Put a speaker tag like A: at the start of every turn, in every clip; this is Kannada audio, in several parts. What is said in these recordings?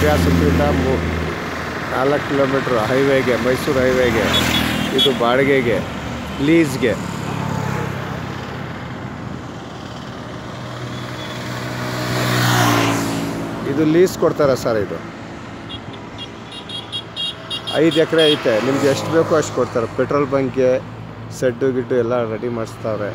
A: ಹಾಸನದಿಂದ ಮೂ ನಾಲ್ಕು ಕಿಲೋಮೀಟ್ರ್ ಹೈವೇಗೆ ಮೈಸೂರು ಹೈವೇಗೆ ಇದು ಬಾಡಿಗೆಗೆ ಲೀಸ್ಗೆ ಇದು ಲೀಸ್ ಕೊಡ್ತಾರೆ ಸರ್ ಇದು ಐದು ಎಕರೆ ಐತೆ ನಿಮ್ಗೆ ಎಷ್ಟು ಬೇಕೋ ಅಷ್ಟು ಕೊಡ್ತಾರೆ ಪೆಟ್ರೋಲ್ ಬಂಕ್ಗೆ ಸೆಡ್ಡು ಗಿಡ್ಡು ಎಲ್ಲ ರೆಡಿ ಮಾಡಿಸ್ತಾರೆ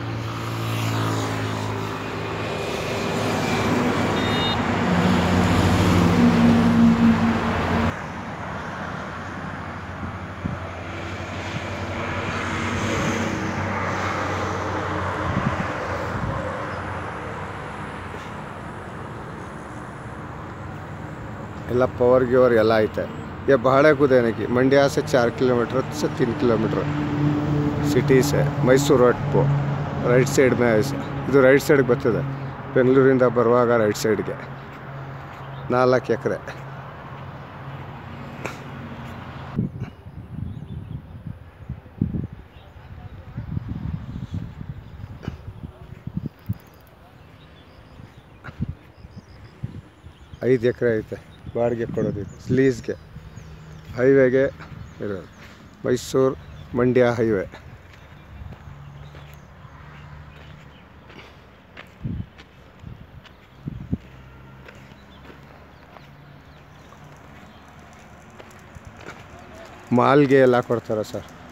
A: ಎಲ್ಲ पवर गिवर ಎಲ್ಲ ಐತೆ ये भाड़े को देने की मंड्या से चार किलोमीटर से तीन किलोमीटर ಸಿಟಿ ಸೆ ಮೈಸೂರು ರೋಡ್ ಪೋ ರೈಟ್ ಸೈಡ್ ಮೇ ಐಸ್- ಇದು ರೈಟ್ ಸೈಡ್ಗೆ ಬರ್ತದೆ ಬೆಂಗಳೂರಿಂದ ಬರುವಾಗ ರೈಟ್ ಸೈಡ್ಗೆ ನಾಲ್ಕು ಎಕರೆ ಐದು ಎಕರೆ ಐತೆ ಬಾಡಿಗೆ ಕೊಡೋದು ಲೀಸ್ಗೆ ಹೈವೇಗೆ ಇರೋದು ಮೈಸೂರು ಮಂಡ್ಯ ಹೈವೇ ಮಾಲ್ಗೆ ಎಲ್ಲ ಕೊಡ್ತಾರೆ ಸರ್